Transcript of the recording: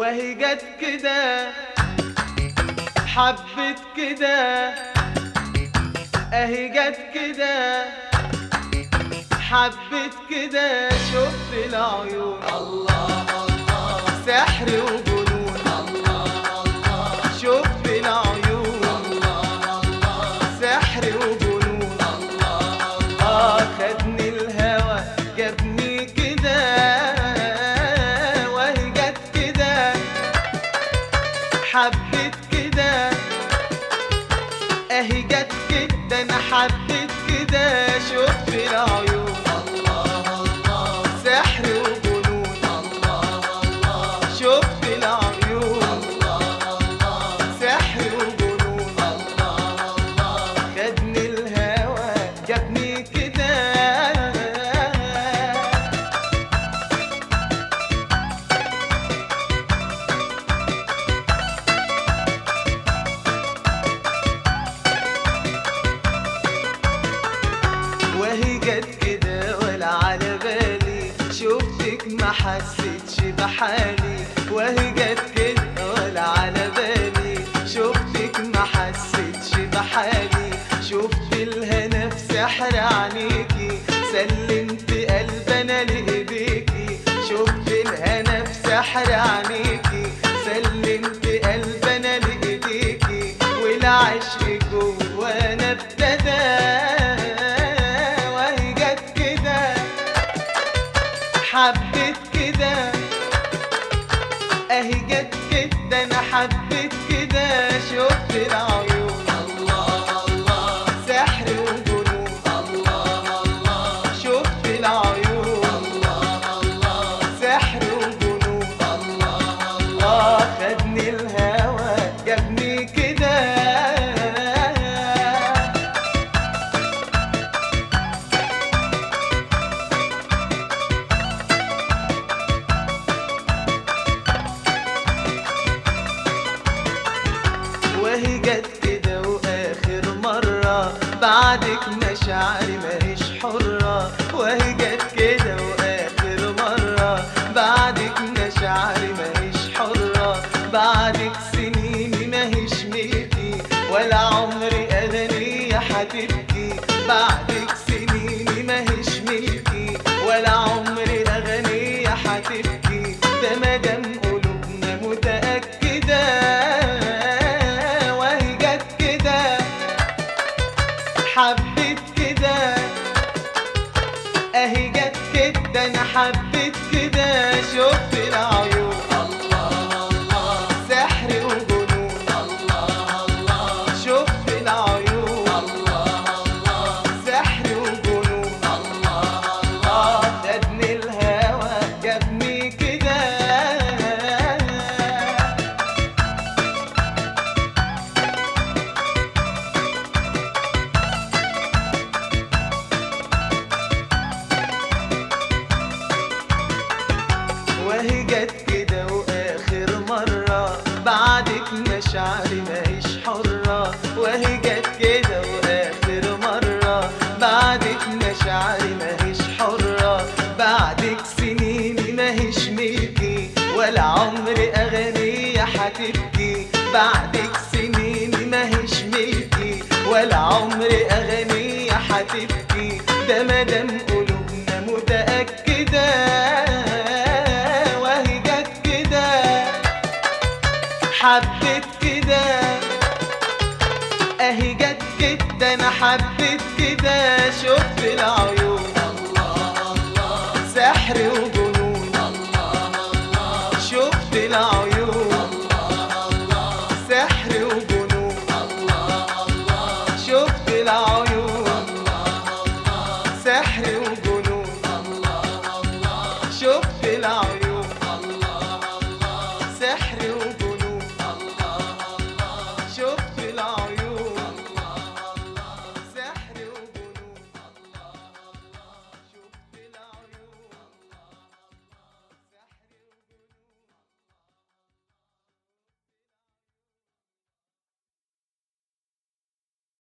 وهي جت كده حبت كده اهي جت كده حبت كده شفت العيون الله الله سحر وجنون الله الله شفت العيون الله الله سحر وجنون الله الله اه خدني الهوى جابني كده وهي جت كده حبت كده اهي جت كده انا حبت كده شفت العيون الله الله سحر وجنون الله الله شفت العيون الله الله سحر وجنون الله الله خدني الهوى جابني كده وهي جت كده ولا على بالي شفتك ما حسيتش بحالي وهي جت كده ولا على بالي شفتك ما حسيتش بحالي شفت الهنا في سحر عينيكي سلمت قلبي انا لايديكي شفت الهنا في سحر عينيكي سلمت قلبي انا لايديكي والعشق جوانا ابتدى وهي جت كده حبت كده اهي جت كده انا حبيت كده شفت العيون الله الله سحر وجنون الله الله شفت العيون الله الله سحر وجنون الله الله اه خدني الهوى جابني كده وهي جت كده واخر مرة بعدك مشاعري ماهيش حرة وهي جت كده واخر مرة بعدك مشاعري ماهيش حرة بعدك سنيني ماهيش ملكي ولا عمري أغنية حتبكي بعدك سنيني ماهيش ملكي ولا عمري أغنية حتبكي ده مدام قلوبنا متأكدة وهي جت كده حبت كده اهي جت كده انا حبيت كده شفت العيون الله الله سحر وجنون الله الله شفت العيون الله الله سحر وجنون الله اه خدني الهوى جابني كده وهي جت كده واخر مرة بعدك مشاعري ماهيش حرة وهي جت كده واخر مرة بعدك مشاعري ماهيش حرة بعدك سنيني ماهيش ملكي ولا عمري أغنية حتبكي بعدك سنيني ماهيش ملكي ولا عمري أغنية حتبكي ده مدام قلوبنا متأكدة وهي جت كده حبت كده اهي جت كده انا حبيت كده شفت العيون الله الله سحر وجنون الله الله شفت العيون الله الله سحر وجنون الله الله شفت العيون